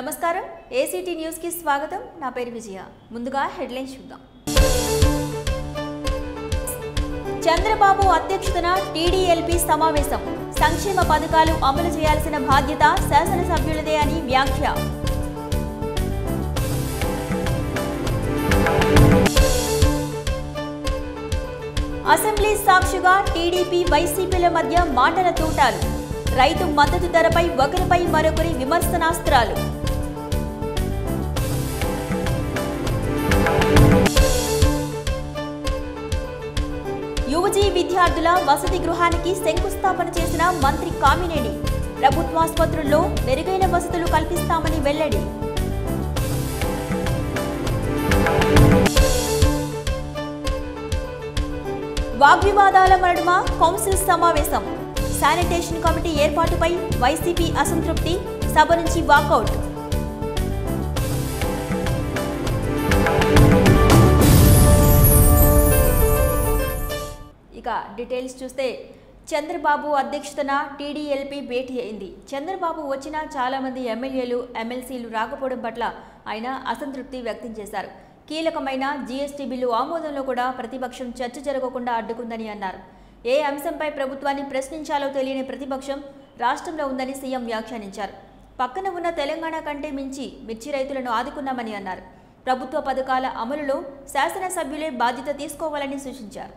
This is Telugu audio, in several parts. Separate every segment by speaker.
Speaker 1: నమస్కారం ఏసీటీ న్యూస్ కి స్వాగతం నా పేరు విజయ ముందుగా హెడ్లైన్స్ చూద్దాం చంద్రబాబు అధ్యక్షతన టీడీఎల్పీ సమావేశం సంక్షేమ పథకాలు అమలు చేయాల్సిన బాధ్యత శాసనసభ్యులదే అని వ్యాఖ్య అసెంబ్లీ సాక్షిగా టీడీపీ వైసీపీల మధ్య మాటల తూటాలు రైతు మద్దతు ధరపై ఒకరిపై మరొకరి విమర్శనాస్త్రాలు యువజీ విద్యార్థుల వసతి గృహానికి శంకుస్థాపన చేసిన మంత్రి కామినేని ప్రభుత్వాసుపత్రుల్లో మెరుగైన వసతులు కల్పిస్తామని వెల్లడి వాగ్వివాదాల నడుమ కౌన్సిల్ సమావేశం శానిటేషన్ కమిటీ ఏర్పాటుపై వైసీపీ అసంతృప్తి సభ నుంచి వాకౌట్ ఇక డీటెయిల్స్ చూస్తే చంద్రబాబు అధ్యక్షతన టీడీఎల్పీ భేటీ అయింది చంద్రబాబు వచ్చిన చాలా మంది ఎమ్మెల్యేలు ఎమ్మెల్సీలు రాకపోవడం పట్ల ఆయన అసంతృప్తి వ్యక్తం చేశారు కీలకమైన జీఎస్టీ బిల్లు ఆమోదంలో కూడా ప్రతిపక్షం చర్చ జరగకుండా అడ్డుకుందని అన్నారు ఏ అంశంపై ప్రభుత్వాన్ని ప్రశ్నించాలో తెలియని ప్రతిపక్షం రాష్ట్రంలో ఉందని సీఎం వ్యాఖ్యానించారు పక్కన ఉన్న తెలంగాణ కంటే మించి మిర్చి రైతులను ఆదుకున్నామని అన్నారు ప్రభుత్వ పథకాల అమలులో శాసనసభ్యులే బాధ్యత తీసుకోవాలని సూచించారు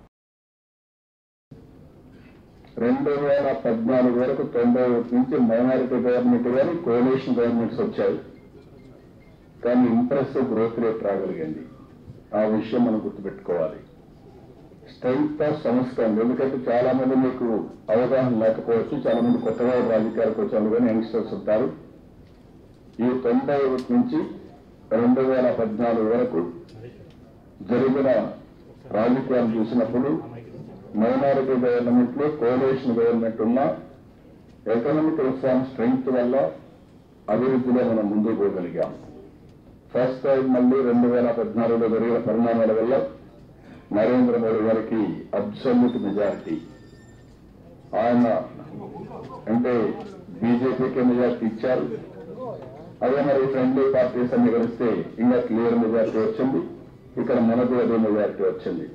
Speaker 2: రెండు వేల పద్నాలుగు వరకు తొంభై ఒకటి నుంచి మైనారిటీ గవర్నమెంట్ కానీ కోalition గవర్నమెంట్స్ వచ్చాయి కానీ ఇంప్రెసివ్ గ్రోత్ రేట్ రాగలిగింది ఆ విషయం మనం గుర్తుపెట్టుకోవాలి స్ట్రెంగ్త్ ఆఫ్ సంస్కరణ ఎందుకంటే చాలా మంది మీకు అవగాహన లేకపోవచ్చు చాలా మంది కొత్తగా రాజకీయాలకు వచ్చారు కానీ యంగ్స్టర్స్ ఉంటారు ఈ తొంభై ఒకటి నుంచి రెండు వేల పద్నాలుగు వరకు జరిగిన రాజకీయాలు చూసినప్పుడు మైనారిటీ గవర్నమెంట్ లో కోalition గవర్నమెంట్ ఉన్న ఎకనామిక్ రిఫార్మ్ స్ట్రెంగ్త్ వల్ల అభివృద్ధిలో మనం ముందుకు పోగలిగాం ఫస్ట్ టైం మళ్ళీ రెండు వేల పద్నాలుగులో జరిగిన పరిణామాల వల్ల నరేంద్ర మోడీ గారికి అబ్సల్యూట్ మెజారిటీ ఆయన అంటే బీజేపీకి మెజారిటీ ఇచ్చారు అదే మరి ఫ్రెండ్లీ పార్టీస్ అన్ని కలిస్తే ఇంకా క్లియర్ మెజారిటీ వచ్చింది ఇక్కడ మనకు అదే మెజారిటీ వచ్చింది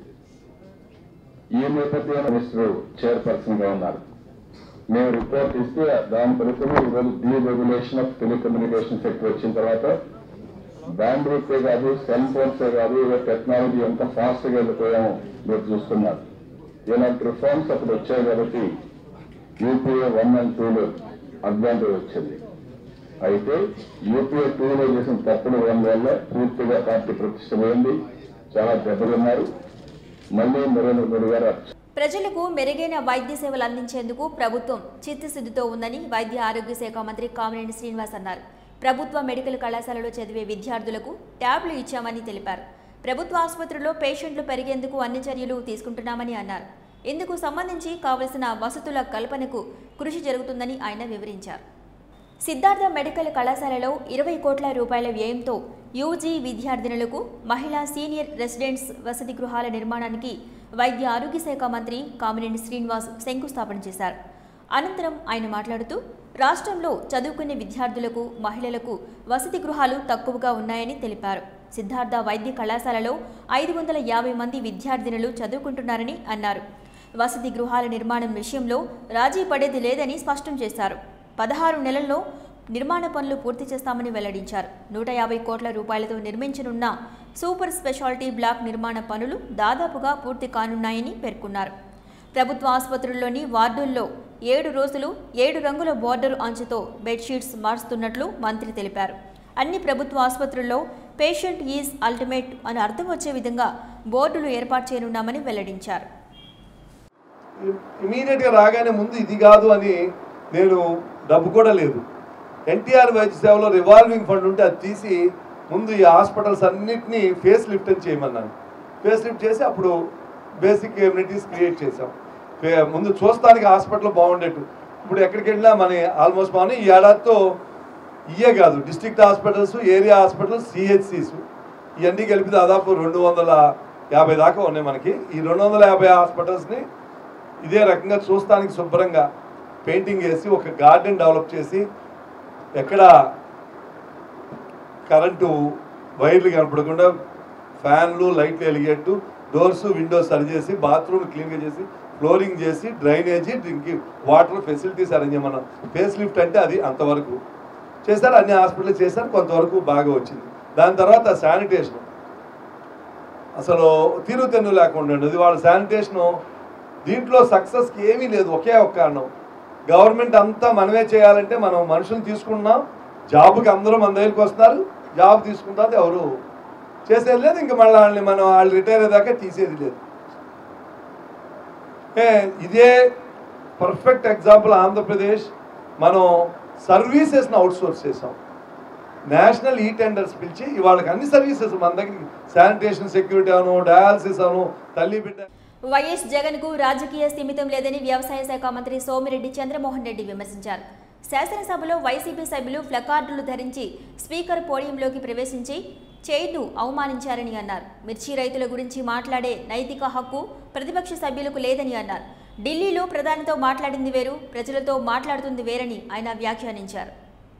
Speaker 2: ఈ నేపథ్యంలో మినిస్టర్ చైర్పర్సన్ గా ఉన్నారు మేము రిపోర్ట్ ఇస్తే దాని ఫలితం ఈరోజు deregulation of telecommunication sector వచ్చిన తర్వాత బ్యాండ్విడ్తే కాదు సెల్ ఫోన్సే కాదు ఇక టెక్నాలజీ ఎంత ఫాస్ట్ గా వెళ్ళిపోయామో మీరు చూస్తున్నారు ఇలాంటి రిఫార్మ్స్ అప్పుడు వచ్చాయి కాబట్టి యూపీఏ వన్ అండ్ టూలో అడ్వాంటేజ్ వచ్చింది అయితే యూపీఏ టూలో చేసిన తప్పుల వల్ల పూర్తిగా పార్టీ ప్రతిష్ట పోయింది చాలా దెబ్బతిన్నారు మళ్ళీ నరేంద్ర మోడీ గారు
Speaker 1: ప్రజలకు మెరుగైన వైద్య సేవలు అందించేందుకు ప్రభుత్వం చిత్తశుద్ధితో ఉందని వైద్య ఆరోగ్య శాఖ మంత్రి కామినేని శ్రీనివాస్ అన్నారు ప్రభుత్వ మెడికల్ కళాశాలలో చదివే విద్యార్థులకు ట్యాబ్లు ఇచ్చామని తెలిపారు ప్రభుత్వ ఆసుపత్రుల్లో పేషెంట్లు పెరిగేందుకు అన్ని చర్యలు తీసుకుంటున్నామని అన్నారు ఇందుకు సంబంధించి కావలసిన వసతుల కల్పనకు కృషి జరుగుతుందని ఆయన వివరించారు సిద్ధార్థ మెడికల్ కళాశాలలో ఇరవై కోట్ల రూపాయల వ్యయంతో యూజీ విద్యార్థినులకు మహిళా సీనియర్ రెసిడెంట్స్ వసతి గృహాల నిర్మాణానికి వైద్య ఆరోగ్య శాఖ మంత్రి కామినేని శ్రీనివాస్ శంకుస్థాపన చేశారు అనంతరం ఆయన మాట్లాడుతూ రాష్ట్రంలో చదువుకునే విద్యార్థులకు మహిళలకు వసతి గృహాలు తక్కువగా ఉన్నాయని తెలిపారు సిద్ధార్థ వైద్య కళాశాలలో ఐదు వందల యాభై మంది విద్యార్థినులు చదువుకుంటున్నారని అన్నారు వసతి గృహాల నిర్మాణం విషయంలో రాజీ పడేది లేదని స్పష్టం చేశారు పదహారు నెలల్లో నిర్మాణ పనులు పూర్తి చేస్తామని వెల్లడించారు నూట యాభై కోట్ల రూపాయలతో నిర్మించనున్న సూపర్ స్పెషాలిటీ బ్లాక్ నిర్మాణ పనులు దాదాపుగా పూర్తి కానున్నాయని పేర్కొన్నారు ప్రభుత్వ ఆసుపత్రుల్లోని వార్డుల్లో ఏడు రోజులు ఏడు రంగుల బోర్డర్ అంచుతో బెడ్షీట్స్ మారుస్తున్నట్లు మంత్రి తెలిపారు అన్ని ప్రభుత్వ ఆసుపత్రుల్లో పేషెంట్ ఈజ్ అల్టిమేట్ అని అర్థం వచ్చే విధంగా బోర్డులు ఏర్పాటు చేయనున్నామని వెల్లడించారు
Speaker 3: ఇమీడియట్గా రాగానే ముందు ఇది కాదు అని నేను డబ్బు కూడా లేదు ఎన్టీఆర్ వైద్య సేవలో రివాల్వింగ్ ఫండ్ ఉంటే అది తీసి ముందు ఈ హాస్పిటల్స్ అన్నిటినీ ఫేస్ లిఫ్ట్ అని చేయమన్నాను ఫేస్ లిఫ్ట్ చేసి అప్పుడు బేసిక్ ఎమ్యూనిటీస్ క్రియేట్ చేసాం ఫే- ముందు చూస్తానికి హాస్పిటల్ బాగుండేట్టు ఇప్పుడు ఎక్కడికి వెళ్ళినా మన ఆల్మోస్ట్ బాగున్నాయి ఈ ఏడాదితో ఇయే కాదు డిస్ట్రిక్ట్ హాస్పిటల్స్ ఏరియా హాస్పిటల్స్ సిహెచ్సిస్ ఇవన్నీ కలిపి దాదాపు రెండు వందల యాభై దాకా ఉన్నాయి మనకి ఈ రెండు వందల యాభై హాస్పిటల్స్ని ఇదే రకంగా చూస్తానికి శుభ్రంగా పెయింటింగ్ వేసి ఒక గార్డెన్ డెవలప్ చేసి ఎక్కడ కరెంటు వైర్లు కనపడకుండా ఫ్యాన్లు లైట్లు వెలిగేట్టు డోర్స్ విండోస్ సరిచేసి బాత్రూమ్ క్లీన్గా చేసి ఫ్లోరింగ్ చేసి drainage drinking water facilities arrange చేయమన్నాం ఫేస్ లిఫ్ట్ అంటే అది అంతవరకు చేశారు అన్ని హాస్పిటల్ చేశారు కొంతవరకు బాగా వచ్చింది దాని తర్వాత శానిటేషన్ అసలు తీరుతెన్ను లేకుండా ఉండేది వాళ్ళ శానిటేషను దీంట్లో సక్సెస్కి ఏమీ లేదు ఒకే ఒక్క కారణం గవర్నమెంట్ అంతా మనమే చేయాలంటే మనం మనుషులు తీసుకుంటున్నాం జాబ్కి అందరూ మన దగ్గరికి వస్తున్నారు జాబ్ తీసుకుంటారు ఎవరు చేసేది లేదు ఇంకా మళ్ళీ వాళ్ళని మనం వాళ్ళు రిటైర్ అయ్యేదాకా తీసేది లేదు ఏ, ఇదే పర్ఫెక్ట్ ఎగ్జాంపుల్ ఆంధ్రప్రదేశ్ మనం సర్వీసెస్ని అవుట్సోర్స్ చేసాం నేషనల్ ఈ టెండర్స్ పిలిచి ఇవాళకి అన్ని సర్వీసెస్ మన దగ్గర శానిటేషన్ సెక్యూరిటీ అను డయాలసిస్ అను తల్లి బిడ్డ
Speaker 1: వైఎస్ జగన్ కు రాజకీయ స్థిమితం లేదని వ్యవసాయ శాఖ మంత్రి సోమిరెడ్డి చంద్రమోహన్ రెడ్డి విమర్శించారు శాసనసభలో వైసీపీ సభ్యులు ప్లకార్డులు ధరించి స్పీకర్ పోడియంలోకి ప్రవేశించి చైర్ను అవమానించారని అన్నారు మిర్చి రైతుల గురించి మాట్లాడే నైతిక హక్కు ప్రతిపక్ష సభ్యులకు లేదని అన్నారు ఢిల్లీలో ప్రధానితో మాట్లాడింది వేరు ప్రజలతో మాట్లాడుతుంది వేరని ఆయన వ్యాఖ్యానించారు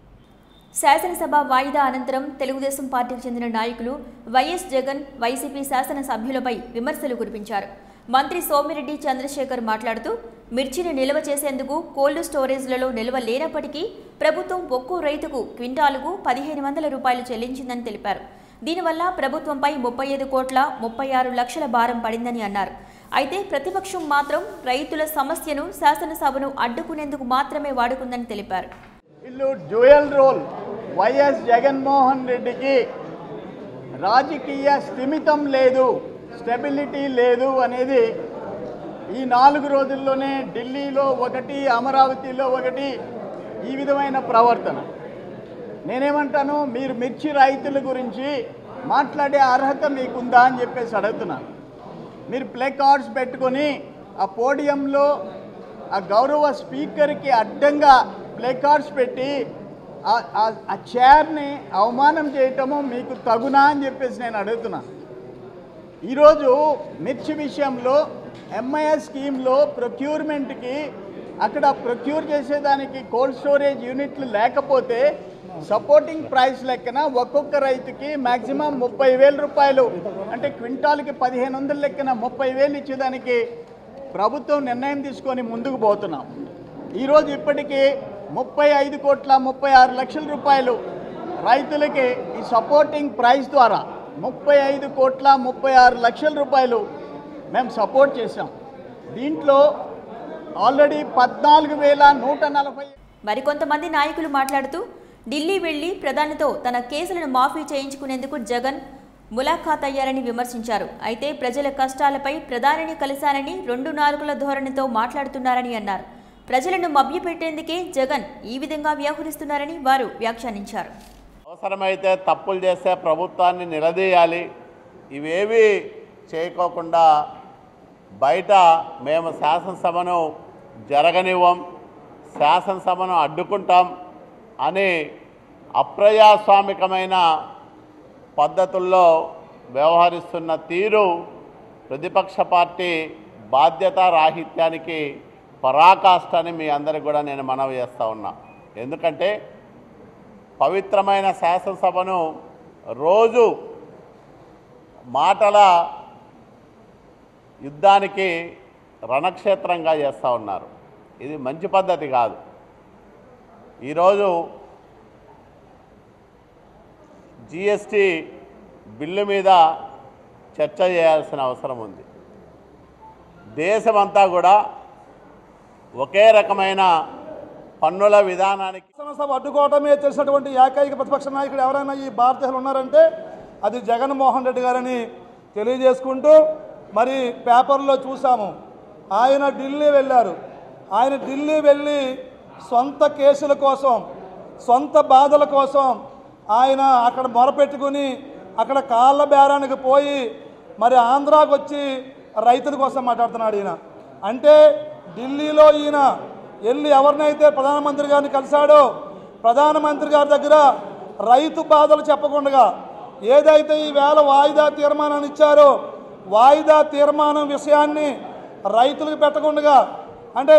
Speaker 1: శాసనసభ వాయిదా అనంతరం తెలుగుదేశం పార్టీకి చెందిన నాయకులు వైఎస్ జగన్ వైసీపీ శాసనసభ్యులపై విమర్శలు కురిపించారు మంత్రి సోమిరెడ్డి చంద్రశేఖర్ మాట్లాడుతూ మిర్చిని నిల్వ చేసేందుకు కోల్డ్ స్టోరేజ్లలో నిల్వ లేనప్పటికీ ప్రభుత్వం ఒక్కో రైతుకు క్వింటాలుకు పదిహేను వందల రూపాయలు చెల్లించిందని తెలిపారు దీనివల్ల ప్రభుత్వంపై ముప్పై ఐదు కోట్ల ముప్పై ఆరు లక్షల భారం పడిందని అన్నారు అయితే ప్రతిపక్షం మాత్రం రైతుల సమస్యను శాసనసభను అడ్డుకునేందుకు మాత్రమే వాడుకుందని తెలిపారు
Speaker 4: వీళ్ళు డ్యూయల్ రోల్ వైఎస్ జగన్మోహన్ రెడ్డికి రాజకీయ స్థిమితం లేదు స్టెబిలిటీ లేదు అనేది ఈ నాలుగు రోజుల్లోనే ఢిల్లీలో ఒకటి అమరావతిలో ఒకటి ఈ విధమైన ప్రవర్తన నేనేమంటాను మీరు మిర్చి రైతుల గురించి మాట్లాడే అర్హత మీకుందా అని చెప్పేసి అడుగుతున్నాను మీరు ప్లే కార్డ్స్ పెట్టుకొని ఆ పోడియంలో ఆ గౌరవ స్పీకర్కి అడ్డంగా ప్లే కార్డ్స్ పెట్టి ఆ- ఆ- ఆ చైర్ని అవమానం చేయటము మీకు తగునా అని చెప్పేసి నేను అడుగుతున్నా ఈరోజు మిర్చి విషయంలో ఎంఐఎస్ స్కీమ్లో ప్రొక్యూర్మెంట్కి అక్కడ ప్రొక్యూర్ చేసేదానికి కోల్డ్ స్టోరేజ్ యూనిట్లు లేకపోతే సపోర్టింగ్ ప్రైస్ లెక్కన ఒక్కొక్క రైతుకి మ్యాక్సిమం ముప్పై వేల రూపాయలు అంటే క్వింటాల్కి పదిహేను వందల లెక్కన ముప్పై వేలు ఇచ్చేదానికి ప్రభుత్వం నిర్ణయం తీసుకొని ముందుకు పోతున్నాం ఈరోజు ఇప్పటికీ ముప్పై ఐదు కోట్ల ముప్పై ఆరు లక్షల రూపాయలు రైతులకి ఈ సపోర్టింగ్ ప్రైస్ ద్వారా ముప్పై ఐదు కోట్ల ముప్పై ఆరు లక్షల రూపాయలు మేము సపోర్ట్ చేసాం దీంట్లో ఆల్రెడీ పద్నాలుగు వేల నూట నలభై
Speaker 1: మరికొంతమంది నాయకులు మాట్లాడుతూ ఢిల్లీ వెళ్లి ప్రధానితో తన కేసులను మాఫీ చేయించుకునేందుకు జగన్ ములాఖాత్ అయ్యారని విమర్శించారు అయితే ప్రజల కష్టాలపై ప్రధానిని కలిశారని రెండు నాలుగుల ధోరణితో మాట్లాడుతున్నారని అన్నారు ప్రజలను మభ్యపెట్టేందుకే జగన్ ఈ విధంగా వ్యవహరిస్తున్నారని వారు వ్యాఖ్యానించారు
Speaker 5: అవసరమైతే తప్పులు చేస్తే ప్రభుత్వాన్ని నిలదీయాలి ఇవేవి చేయకోకుండా బయట మేము శాసనసభను జరగనివ్వం శాసనసభను అడ్డుకుంటాం అని అప్రజాస్వామికమైన పద్ధతుల్లో వ్యవహరిస్తున్న తీరు ప్రతిపక్ష పార్టీ బాధ్యత రాహిత్యానికి పరాకాష్ట అని మీ అందరికి కూడా నేను మనవి చేస్తా ఉన్నా ఎందుకంటే పవిత్రమైన శాసనసభను రోజు మాటల యుద్ధానికి రణక్షేత్రంగా చేస్తూ ఉన్నారు ఇది మంచి పద్ధతి కాదు ఈరోజు జిఎస్టి బిల్లు మీద చర్చ చేయాల్సిన అవసరం ఉంది దేశమంతా కూడా ఒకే రకమైన పన్నుల విధానానికి
Speaker 6: శాసనసభ అడ్డుకోవటమే తెలిసినటువంటి ఏకైక ప్రతిపక్ష నాయకుడు ఎవరైనా ఈ భారతదేశంలో ఉన్నారంటే అది జగన్మోహన్ రెడ్డి గారని తెలియజేసుకుంటూ మరి పేపర్లో చూసాము ఆయన ఢిల్లీ వెళ్ళారు ఆయన ఢిల్లీ వెళ్ళి సొంత కేసుల కోసం సొంత బాధల కోసం ఆయన అక్కడ మొరపెట్టుకుని అక్కడ కాళ్ళ బేరానికి పోయి మరి ఆంధ్రాకు వచ్చి రైతుల కోసం మాట్లాడుతున్నాడు ఈయన అంటే ఢిల్లీలో ఈయన వెళ్ళి ఎవరినైతే ప్రధానమంత్రి గారిని కలిశాడో ప్రధానమంత్రి గారి దగ్గర రైతు బాధలు చెప్పకుండా ఏదైతే ఈ వేళ వాయిదా తీర్మానాన్ని ఇచ్చారో వాయిదా తీర్మానం విషయాన్ని రైతులకు పెట్టకుండా అంటే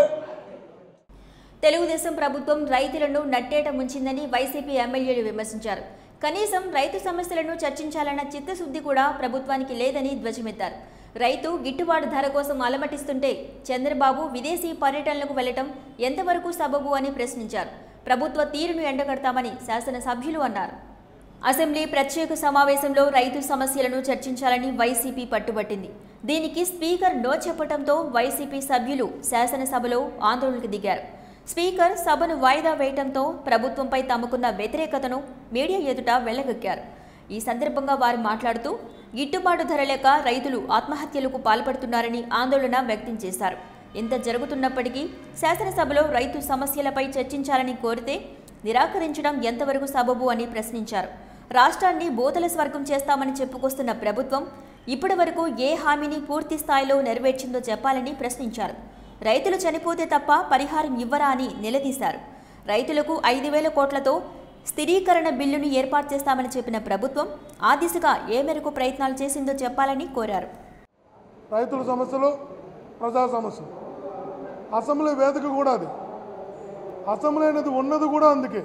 Speaker 1: తెలుగుదేశం ప్రభుత్వం రైతులను నట్టేట ముంచిందని వైసీపీ ఎమ్మెల్యేలు విమర్శించారు కనీసం రైతు సమస్యలను చర్చించాలన్న చిత్తశుద్ధి కూడా ప్రభుత్వానికి లేదని ధ్వజమెత్తారు రైతు గిట్టుబాటు ధర కోసం అలమటిస్తుంటే చంద్రబాబు విదేశీ పర్యటనలకు వెళ్లటం ఎంతవరకు సబబు అని ప్రశ్నించారు ప్రభుత్వ తీరును ఎండగడతామని శాసనసభ్యులు అన్నారు అసెంబ్లీ ప్రత్యేక సమావేశంలో రైతు సమస్యలను చర్చించాలని వైసీపీ పట్టుబట్టింది దీనికి స్పీకర్ నో చెప్పడంతో వైసీపీ సభ్యులు శాసనసభలో ఆందోళనకు దిగారు స్పీకర్ సభను వాయిదా వేయటంతో ప్రభుత్వంపై తమకున్న వ్యతిరేకతను మీడియా ఎదుట వెళ్లగక్కారు ఈ సందర్భంగా వారు మాట్లాడుతూ గిట్టుబాటు ధర లేక రైతులు ఆత్మహత్యలకు పాల్పడుతున్నారని ఆందోళన వ్యక్తం చేశారు ఇంత జరుగుతున్నప్పటికీ శాసనసభలో రైతు సమస్యలపై చర్చించాలని కోరితే నిరాకరించడం ఎంతవరకు సబబు అని ప్రశ్నించారు రాష్ట్రాన్ని బోతల స్వర్గం చేస్తామని చెప్పుకొస్తున్న ప్రభుత్వం ఇప్పటి వరకు ఏ హామీని పూర్తి స్థాయిలో నెరవేర్చిందో చెప్పాలని ప్రశ్నించారు రైతులు చనిపోతే తప్ప పరిహారం ఇవ్వరా అని నిలదీశారు రైతులకు ఐదు వేల కోట్లతో స్థిరీకరణ బిల్లును ఏర్పాటు చేస్తామని చెప్పిన ప్రభుత్వం ఆ దిశగా ఏ మేరకు ప్రయత్నాలు చేసిందో చెప్పాలని కోరారు
Speaker 6: రైతుల సమస్యలు ప్రజా సమస్యలు అసెంబ్లీ వేదిక కూడా అది అసెంబ్లీ అనేది ఉన్నది కూడా అందుకే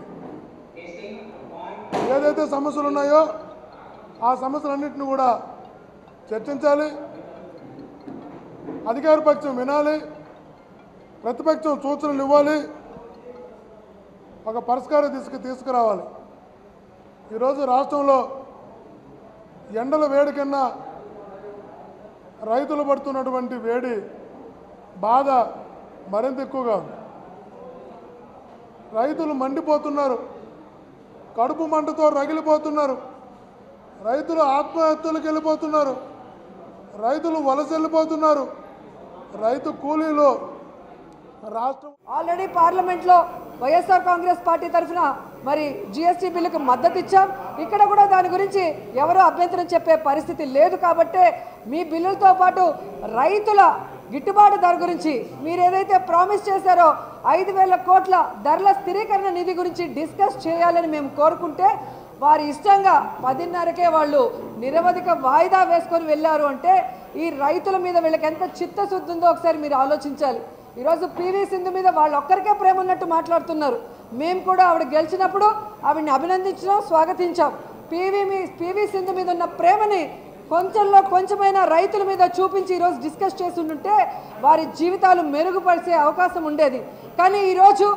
Speaker 6: ఏదైతే సమస్యలు ఉన్నాయో ఆ సమస్యలన్నింటిని కూడా చర్చించాలి అధికార పక్షం వినాలి ప్రతిపక్షం సూచనలు ఇవ్వాలి ఒక పరిష్కార దిశకు తీసుకురావాలి ఈరోజు రాష్ట్రంలో ఎండల వేడి కన్నా రైతులు పడుతున్నటువంటి వేడి బాధ మరింత ఎక్కువగా ఉంది రైతులు మండిపోతున్నారు కడుపు మంటతో రగిలిపోతున్నారు రైతులు ఆత్మహత్యలకు వెళ్ళిపోతున్నారు రైతులు వలస వెళ్ళిపోతున్నారు రైతు కూలీలు రాష్ట్రం
Speaker 7: ఆల్రెడీ పార్లమెంట్లో వైఎస్ఆర్ కాంగ్రెస్ పార్టీ తరఫున మరి జిఎస్టీ బిల్లుకు మద్దతు ఇచ్చాం ఇక్కడ కూడా దాని గురించి ఎవరూ అభ్యంతరం చెప్పే పరిస్థితి లేదు కాబట్టే మీ బిల్లులతో పాటు రైతుల గిట్టుబాటు ధర గురించి మీరు ఏదైతే ప్రామిస్ చేశారో ఐదు వేల కోట్ల ధరల స్థిరీకరణ నిధి గురించి డిస్కస్ చేయాలని మేము కోరుకుంటే వారి ఇష్టంగా పదిన్నరకే వాళ్ళు నిరవధిక వాయిదా వేసుకొని వెళ్ళారు అంటే ఈ రైతుల మీద వీళ్ళకి ఎంత చిత్తశుద్ధి ఉందో ఒకసారి మీరు ఆలోచించాలి ఈరోజు పివి సింధు మీద వాళ్ళు ఒక్కరికే ప్రేమ ఉన్నట్టు మాట్లాడుతున్నారు మేము కూడా ఆవిడ గెలిచినప్పుడు ఆవిడని అభినందించాం స్వాగతించాం పివి మీ పివి సింధు మీద ఉన్న ప్రేమని కొంచెంలో కొంచెమైనా రైతుల మీద చూపించి ఈరోజు డిస్కస్ చేసి ఉంటే వారి జీవితాలు మెరుగుపరిచే అవకాశం ఉండేది కానీ ఈరోజు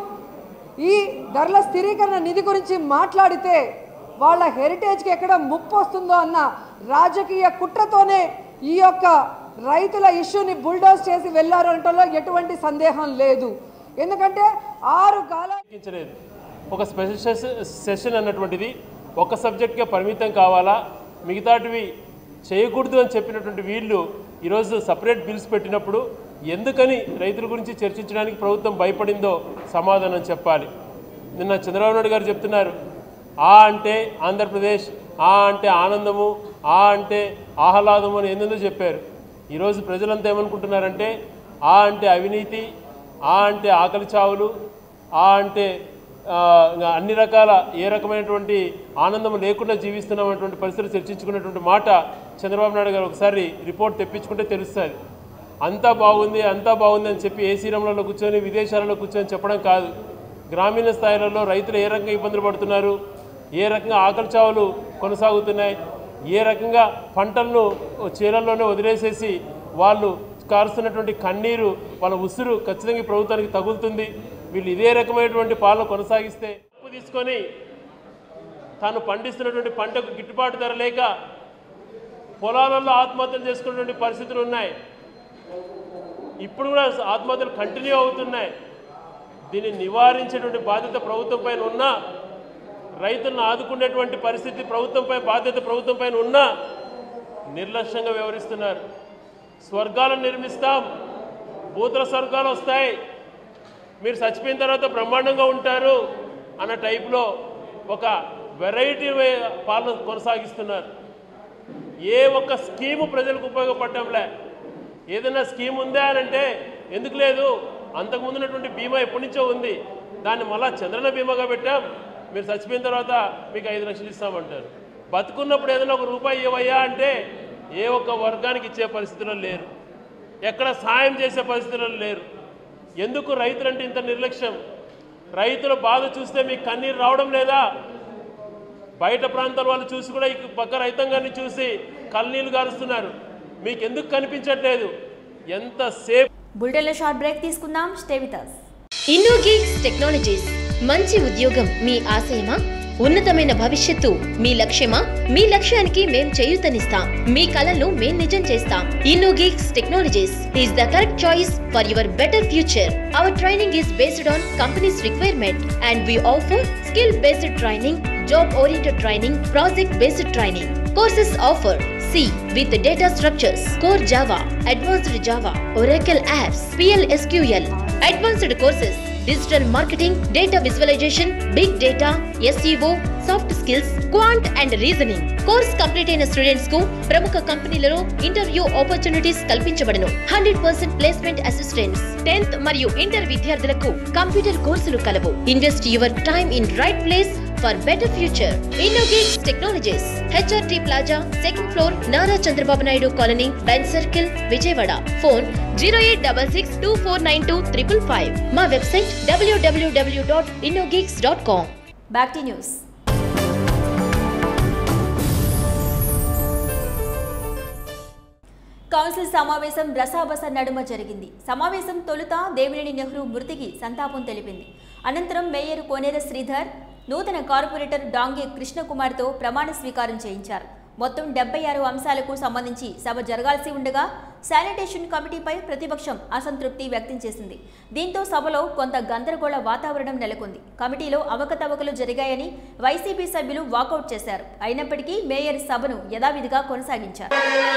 Speaker 7: ఈ ధరల స్థిరీకరణ నిధి గురించి మాట్లాడితే వాళ్ళ హెరిటేజ్కి ఎక్కడ ముప్పు వస్తుందో అన్న రాజకీయ కుట్రతోనే ఈ యొక్క రైతుల ఇష్యూని బుల్డోజ్ చేసి వెళ్ళారు అనటంలో ఎటువంటి సందేహం లేదు ఎందుకంటే ఆరు కాలాలు
Speaker 8: తగ్గించలేదు ఒక స్పెషల్ సెస్- సెషన్ అన్నటువంటిది ఒక సబ్జెక్ట్కే పరిమితం కావాలా మిగతాటివి చేయకూడదు అని చెప్పినటువంటి వీళ్ళు ఈరోజు సపరేట్ బిల్స్ పెట్టినప్పుడు ఎందుకని రైతుల గురించి చర్చించడానికి ప్రభుత్వం భయపడిందో సమాధానం చెప్పాలి నిన్న చంద్రబాబు నాయుడు గారు చెప్తున్నారు ఆ అంటే ఆంధ్రప్రదేశ్ ఆ అంటే ఆనందము ఆ అంటే ఆహ్లాదము అని ఏందేందో చెప్పారు ఈరోజు ప్రజలంతా ఏమనుకుంటున్నారంటే ఆ అంటే అవినీతి ఆ అంటే ఆకలి చావులు ఆ అంటే ఆ, ఇంకా అన్ని రకాల ఏ రకమైనటువంటి ఆనందం లేకుండా జీవిస్తున్నామన్నటువంటి పరిస్థితులు చర్చించుకున్నటువంటి మాట చంద్రబాబు నాయుడు గారు ఒకసారి రిపోర్ట్ తెప్పించుకుంటే తెలుస్తుంది అంతా బాగుంది అంతా బాగుంది అని చెప్పి ఏసీ రంగులలో కూర్చొని విదేశాలలో కూర్చొని చెప్పడం కాదు గ్రామీణ స్థాయిలలో రైతులు ఏ రకంగా ఇబ్బందులు పడుతున్నారు ఏ రకంగా ఆకలి చావులు కొనసాగుతున్నాయి ఏ రకంగా పంటలను చీరల్లోనే వదిలేసేసి వాళ్ళు కారుస్తున్నటువంటి కన్నీరు వాళ్ళ ఉసురు ఖచ్చితంగా ఈ ప్రభుత్వానికి తగులుతుంది వీళ్ళు ఇదే రకమైనటువంటి పాలన కొనసాగిస్తే అప్పు తీసుకొని తాను పండిస్తున్నటువంటి పంటకు గిట్టుబాటు ధర లేక పొలాలలో ఆత్మహత్యలు చేసుకున్నటువంటి పరిస్థితులు ఉన్నాయి ఇప్పుడు కూడా ఆత్మహత్యలు కంటిన్యూ అవుతున్నాయి దీన్ని నివారించేటువంటి బాధ్యత ప్రభుత్వం పైన ఉన్నా రైతులను ఆదుకునేటువంటి పరిస్థితి ప్రభుత్వంపై బాధ్యత ప్రభుత్వం పైన ఉన్నా నిర్లక్ష్యంగా వ్యవహరిస్తున్నారు స్వర్గాలను నిర్మిస్తాం భూతల స్వర్గాలు వస్తాయి మీరు చచ్చిపోయిన తర్వాత బ్రహ్మాండంగా ఉంటారు అన్న టైప్లో ఒక వెరైటీ వే- పాలన కొనసాగిస్తున్నారు ఏ ఒక్క స్కీము ప్రజలకు ఉపయోగపడటంలే ఏదైనా స్కీమ్ ఉందా అని అంటే ఎందుకు లేదు అంతకుముందు ఉన్నటువంటి బీమా ఎప్పటి నుంచో ఉంది దాన్ని మళ్ళా చంద్రన బీమాగా పెట్టాం మీరు చచ్చిపోయిన తర్వాత మీకు ఐదు లక్షలు ఇస్తామంటారు బతుకున్నప్పుడు ఏదైనా ఒక రూపాయి ఇవ్వయ్యా అంటే ఏ ఒక్క వర్గానికి ఇచ్చే పరిస్థితిలో లేరు ఎక్కడ సాయం చేసే పరిస్థితిలో లేరు ఎందుకు రైతులంటే ఇంత నిర్లక్ష్యం రైతుల బాధ చూస్తే మీకు కన్నీరు రావడం లేదా బయట ప్రాంతాల వాళ్ళు చూసి కూడా ఈ పక్క రైతాంగాన్ని చూసి కళ్ళనీళ్ళు గారుస్తున్నారు మీకు ఎందుకు కనిపించట్లేదు ఎంతసేపు
Speaker 1: బులెటిన్లో షార్ట్ బ్రేక్ తీసుకుందాం stay with us.
Speaker 9: Innogates technologies మంచి ఉద్యోగం మీ ఆశయమా ఉన్నతమైన భవిష్యత్తు మీ లక్ష్యమా మీ లక్ష్యానికి మేం చేయూతనిస్తాం మీ కలలను మేం నిజం చేస్తాం Innogates technologies is the correct choice for your better future our training is based on companies requirement and we offer skill based training job oriented training project based training courses offer C with data structures, core Java, advanced Java, Oracle apps, PLSQL, advanced courses, digital marketing, data visualization, big data, SEO, soft skills quant and reasoning course complete అయిన స్టూడెంట్స్ కు ప్రముఖ కంపెనీలలో ఇంటర్వ్యూ ఆపర్చునిటీస్ కల్పించబడను hundred percent placement assistants tenth మరియు ఇంటర్ విద్యార్థులకు కంప్యూటర్ కోర్సులు కలవు invest your time in right place for better future Innogates technologies HRT plaza second floor Nara Chandrababu Naidu colony bench circle Vijayawada phone zero eight double six two four nine two triple five మా website WWW dot Innogates dot com
Speaker 1: back to news council సమావేశం రసాబస నడుమ జరిగింది సమావేశం తొలుత దేవినేని నెహ్రూ మృతికి సంతాపం తెలిపింది అనంతరం మేయర్ కోనేర శ్రీధర్ నూతన కార్పొరేటర్ డాంగే కృష్ణకుమార్తో ప్రమాణ స్వీకారం చేయించారు మొత్తం డెబ్బై ఆరు అంశాలకు సంబంధించి సభ జరగాల్సి ఉండగా శానిటేషన్ కమిటీపై ప్రతిపక్షం అసంతృప్తి వ్యక్తం చేసింది దీంతో సభలో కొంత గందరగోళ వాతావరణం నెలకొంది కమిటీలో అవకతవకలు జరిగాయని వైసీపీ సభ్యులు వాకౌట్ చేశారు అయినప్పటికీ మేయర్ సభను యథావిధిగా కొనసాగించారు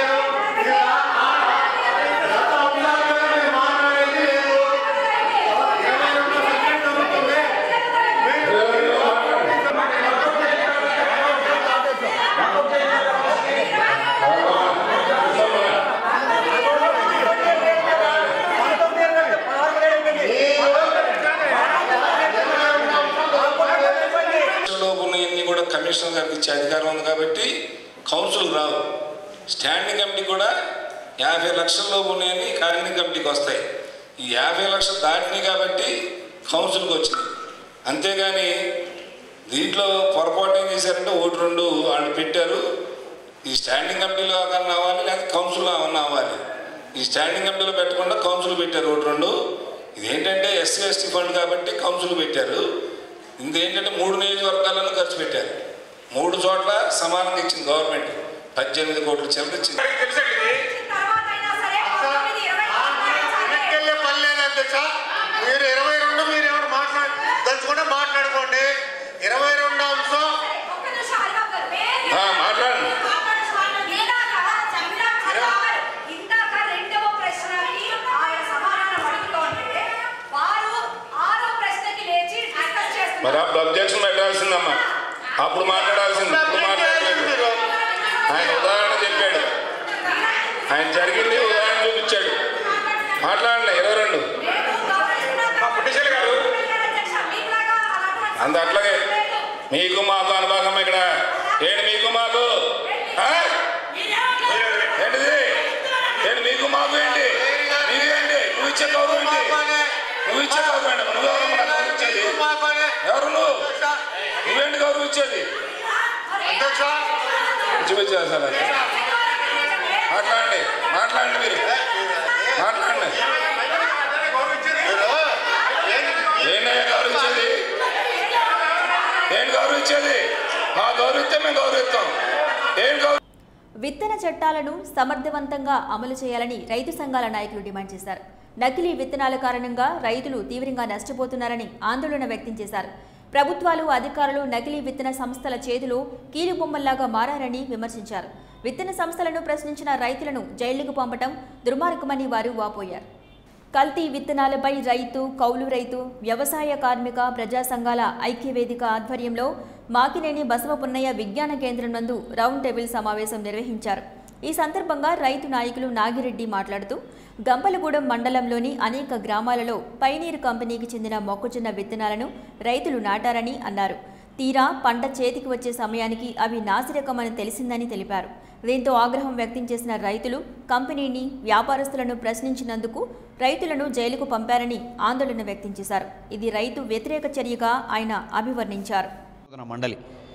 Speaker 10: లో ఉన్నవన్నీ కూడా కమిషనర్ గారికి ఇచ్చే అధికారం ఉంది కాబట్టి కౌన్సిల్ రావు స్టాండింగ్ కమిటీ కూడా యాభై లక్షల్లో ఉన్నాయని కార్మిక కమిటీకి వస్తాయి ఈ యాభై లక్షలు దాటినాయి కాబట్టి కౌన్సిల్కి వచ్చినాయి అంతేగాని దీంట్లో పొరపాటు ఏం చేశారంటే ఒకటి రెండు వాళ్ళు పెట్టారు ఈ స్టాండింగ్ కమిటీలో కన్నా అవ్వాలి లేదా కౌన్సిల్లో ఏమన్నా అవ్వాలి ఈ స్టాండింగ్ కమిటీలో పెట్టకుండా కౌన్సిల్ పెట్టారు ఒకటి రెండు ఇదేంటంటే ఎస్సీ ఎస్టీ ఫండ్ కాబట్టి కౌన్సిల్ పెట్టారు ఇంకేంటంటే మూడు నియోజకవర్గాలను ఖర్చు పెట్టారు మూడు చోట్ల సమానంగా ఇచ్చింది గవర్నమెంట్ పద్దెనిమిది కోట్ల చిల్లర ఇచ్చింది
Speaker 11: వెనక్కెళ్ళే పని లేదు అధ్యక్ష మీరు ఇరవై రెండు మీరు ఎవరు మాట్లాడు తలుచుకుంటే మాట్లాడుకోండి ఇరవై రెండు అంశం
Speaker 10: ఆ, మాట్లాడండి మరి అప్పుడు అబ్జెక్షన్ పెట్టాల్సిందమ్మా అప్పుడు మాట్లాడాల్సింది ఇప్పుడు మాట్లాడలేదు ఆయన ఉదాహరణ చెప్పాడు ఆయన జరిగింది ఉదాహరణ చూపించాడు మాట్లాడండి ఇరవై రెండు గారు అంత అట్లాగే మీకు మాకు అనుభవం ఇక్కడ ఏంటి మీకు మాకు ఆ? ఏంటిది ఏంటి మీకు మాకు ఏంటి మీకు ఏంటి నువ్వు ఇచ్చే గౌరవం ఏంటి నువ్వు ఇచ్చే గౌరవం ఏంటి నువ్వు ఎవరు మనకు గౌరవించేది ఎవరు నువ్వు నువ్వేంటి గౌరవించేది
Speaker 11: అధ్యక్ష
Speaker 10: చూపించా సార్ మాట్లాడండి మాట్లాడండి మీరు మాట్లాడండి ఏంటయ్యా గౌరవించేది ఏంటి గౌరవించేది మా గౌరవిస్తే మేము గౌరవిస్తాం ఏం గౌరవ
Speaker 1: విత్తన చట్టాలను సమర్థవంతంగా అమలు చేయాలని రైతు సంఘాల నాయకులు డిమాండ్ చేశారు నకిలీ విత్తనాల కారణంగా రైతులు తీవ్రంగా నష్టపోతున్నారని ఆందోళన వ్యక్తం చేశారు ప్రభుత్వాలు అధికారులు నకిలీ విత్తన సంస్థల చేతిలో కీలుబొమ్మల్లాగా మారారని విమర్శించారు విత్తన సంస్థలను ప్రశ్నించిన రైతులను జైళ్లకు పంపటం దుర్మార్గమని వారు వాపోయారు కల్తీ విత్తనాలపై రైతు కౌలు రైతు వ్యవసాయ కార్మిక ప్రజా సంఘాల ఐక్యవేదిక ఆధ్వర్యంలో మాకినేని బసవపున్నయ్య విజ్ఞాన కేంద్రం నందు రౌండ్ టేబుల్ సమావేశం నిర్వహించారు ఈ సందర్భంగా రైతు నాయకులు నాగిరెడ్డి మాట్లాడుతూ గంపలగూడెం మండలంలోని అనేక గ్రామాలలో పైనీర్ కంపెనీకి చెందిన మొక్కజొన్న విత్తనాలను రైతులు నాటారని అన్నారు తీరా పంట చేతికి వచ్చే సమయానికి అవి నాసిరకమని తెలిసిందని తెలిపారు దీంతో ఆగ్రహం వ్యక్తం చేసిన రైతులు కంపెనీని వ్యాపారస్తులను ప్రశ్నించినందుకు రైతులను జైలుకు పంపారని ఆందోళన వ్యక్తం చేశారు ఇది రైతు వ్యతిరేక చర్యగా ఆయన అభివర్ణించారు
Speaker 12: మన మండలి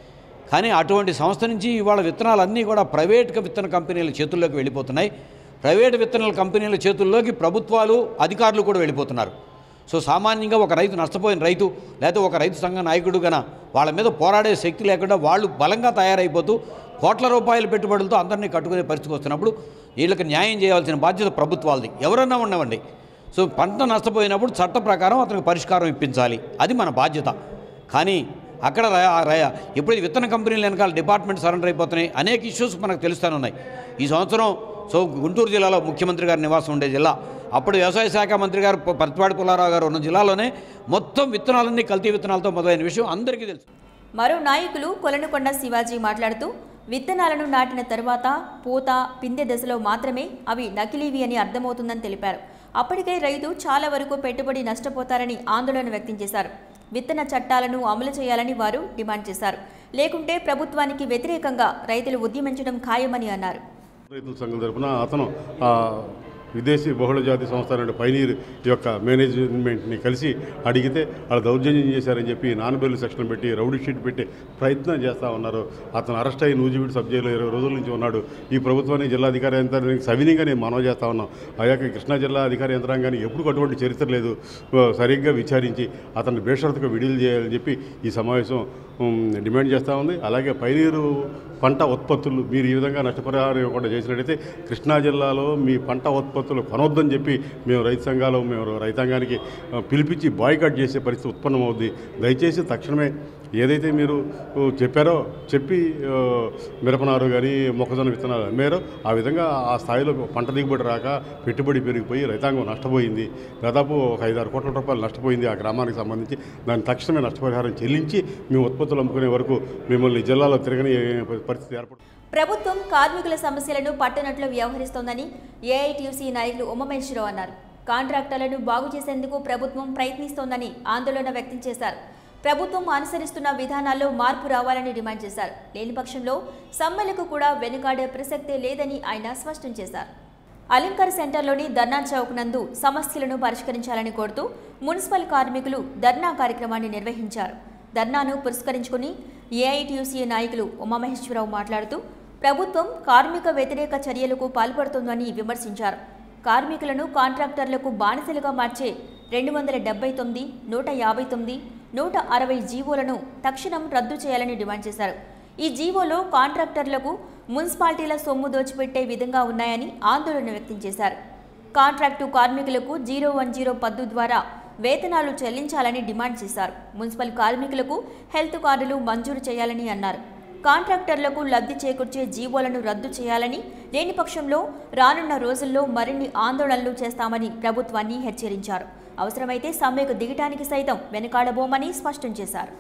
Speaker 12: కానీ అటువంటి సంస్థ నుంచి ఇవాళ విత్తనాలన్నీ కూడా ప్రైవేట్ విత్తన కంపెనీల చేతుల్లోకి వెళ్ళిపోతున్నాయి ప్రైవేట్ విత్తనాల కంపెనీల చేతుల్లోకి ప్రభుత్వాలు అధికారులు కూడా వెళ్ళిపోతున్నారు సో సామాన్యంగా ఒక రైతు నష్టపోయిన రైతు లేకపోతే ఒక రైతు సంఘ నాయకుడు గన వాళ్ళ మీద పోరాడే శక్తి లేకుండా వాళ్ళు బలంగా తయారైపోతూ కోట్ల రూపాయల పెట్టుబడులతో అందరినీ కట్టుకునే పరిస్థితికి వస్తున్నప్పుడు వీళ్ళకి న్యాయం చేయాల్సిన బాధ్యత ప్రభుత్వాలది ఎవరన్నా ఉండవండి సో పంట నష్టపోయినప్పుడు చట్ట ప్రకారం అతనికి పరిష్కారం ఇప్పించాలి అది మన బాధ్యత కానీ అక్కడ ర- ఆ ర- ఎప్పుడైతే విత్తన కంపెనీలు వెనకాల డిపార్ట్మెంట్ సరెండర్ అయిపోతున్నాయి అనేక ఇష్యూస్ మనకు తెలుస్తూనే ఉన్నాయి ఈ సంవత్సరం సో గుంటూరు జిల్లాలో ముఖ్యమంత్రి గారి నివాసం ఉండే జిల్లా అప్పుడు వ్యవసాయ శాఖ మంత్రి గారు ప- పత్తిపాటి పుల్లారావు గారు ఉన్న జిల్లాలోనే మొత్తం విత్తనాలన్నీ కల్తీ విత్తనాలతో మొదలైన విషయం అందరికీ తెలుసు
Speaker 1: మరో నాయకులు కొలనుకొండ శివాజీ మాట్లాడుతూ విత్తనాలను నాటిన తర్వాత పూత పిందె దశలో మాత్రమే అవి నకిలీవి అని అర్థమవుతుందని తెలిపారు అప్పటికే రైతు చాలా వరకు పెట్టుబడి నష్టపోతారని ఆందోళన వ్యక్తం చేశారు విత్తన చట్టాలను అమలు చేయాలని వారు డిమాండ్ చేశారు లేకుంటే ప్రభుత్వానికి వ్యతిరేకంగా రైతులు ఉద్యమించడం ఖాయమని అన్నారు
Speaker 13: రైతుల సంఘం తరపున అతను ఆ, విదేశీ బహుళజాతి సంస్థ అనే పైనీర్ యొక్క మేనేజ్మెంట్ని కలిసి అడిగితే వాళ్ళు దౌర్జన్యం చేశారని చెప్పి నాన్ బెయిల్ సెక్షన్ పెట్టి రౌడీ షీట్ పెట్టి ప్రయత్నం చేస్తూ ఉన్నారు అతను అరెస్ట్ అయ్యి నూజివీడు సబ్ జైల్లో ఇరవై రోజుల నుంచి ఉన్నాడు ఈ ప్రభుత్వాన్ని జిల్లా అధికారి యంత్రానికి సవినీగా నేను మనవి చేస్తా ఉన్నాం ఆ యొక్క కృష్ణా జిల్లా అధికారి యంత్రాంగానికి ఎప్పుడు అటువంటి చరిత్ర లేదు ఆ, సరిగ్గా విచారించి అతన్ని బేషరతుగా విడుదల చేయాలని చెప్పి ఈ సమావేశం ఉమ్, డిమాండ్ చేస్తూ ఉంది అలాగే పైనీరు పంట ఉత్పత్తులు మీరు ఈ విధంగా నష్టపరిహారం ఇవ్వకుండా చేసినట్టయితే కృష్ణా జిల్లాలో మీ పంట ఉత్పత్తులు కొనొద్దని చెప్పి మేము రైతు సంఘాలు మేము రైతాంగానికి ఆ, పిలిపించి బాయ్కాట్ చేసే పరిస్థితి ఉత్పన్నమవుద్ది దయచేసి తక్షణమే ఏదైతే మీరు ఓ, చెప్పారో చెప్పి ఆ, మిరపనారు కానీ మొక్కజొన్న విత్తనాలు అమ్మారో ఆ విధంగా ఆ స్థాయిలో పంట దిగుబడి రాక పెట్టుబడి పెరిగిపోయి రైతాంగం నష్టపోయింది దాదాపు ఒక ఐదారు కోట్ల రూపాయలు నష్టపోయింది ఆ గ్రామానికి సంబంధించి దాన్ని తక్షణమే నష్టపరిహారం చెల్లించి మేము ఉత్పత్తులు అమ్ముకునే వరకు మిమ్మల్ని జిల్లాలో తిరగని పరిస్థితి ఏర్పడుతుంది
Speaker 1: ప్రభుత్వం కార్మికుల సమస్యలను పట్టనట్లు వ్యవహరిస్తోందని ఏఐటీయూసీ నాయకులు ఉమామేశ్వరరావు అన్నారు కాంట్రాక్టర్లను బాగు చేసేందుకు ప్రభుత్వం ప్రయత్నిస్తోందని ఆందోళన వ్యక్తం చేశారు ప్రభుత్వం అనుసరిస్తున్న విధానాల్లో మార్పు రావాలని డిమాండ్ చేశారు లేని పక్షంలో సమ్మెలకు కూడా వెనుకాడే ప్రసక్తే లేదని ఆయన స్పష్టం చేశారు అలంకార్ సెంటర్లోని ధర్నా చౌక్ నందు సమస్యలను పరిష్కరించాలని కోరుతూ మున్సిపల్ కార్మికులు ధర్నా కార్యక్రమాన్ని నిర్వహించారు ధర్నాను పురస్కరించుకుని ఏఐటీయూసీ నాయకులు ఉమామహేశ్వరరావు మాట్లాడుతూ ప్రభుత్వం కార్మిక వ్యతిరేక చర్యలకు పాల్పడుతోందని విమర్శించారు కార్మికులను కాంట్రాక్టర్లకు బానిసలుగా మార్చే రెండు వందల డెబ్బై తొమ్మిది నూట యాభై తొమ్మిది నూట అరవై జీవోలను తక్షణం రద్దు చేయాలని డిమాండ్ చేశారు ఈ జీవోలో కాంట్రాక్టర్లకు మున్సిపాలిటీల సొమ్ము దోచిపెట్టే విధంగా ఉన్నాయని ఆందోళన వ్యక్తం చేశారు కాంట్రాక్టు కార్మికులకు జీరో వన్ జీరో పద్దు ద్వారా వేతనాలు చెల్లించాలని డిమాండ్ చేశారు మున్సిపల్ కార్మికులకు హెల్త్ కార్డులు మంజూరు చేయాలని అన్నారు కాంట్రాక్టర్లకు లబ్ధి చేకూర్చే జీవోలను రద్దు చేయాలని లేని పక్షంలో రానున్న రోజుల్లో మరిన్ని ఆందోళనలు చేస్తామని ప్రభుత్వాన్ని హెచ్చరించారు అవసరమైతే సమ్మెకు దిగటానికి సైతం వెనుకాడబోమని స్పష్టం చేశారు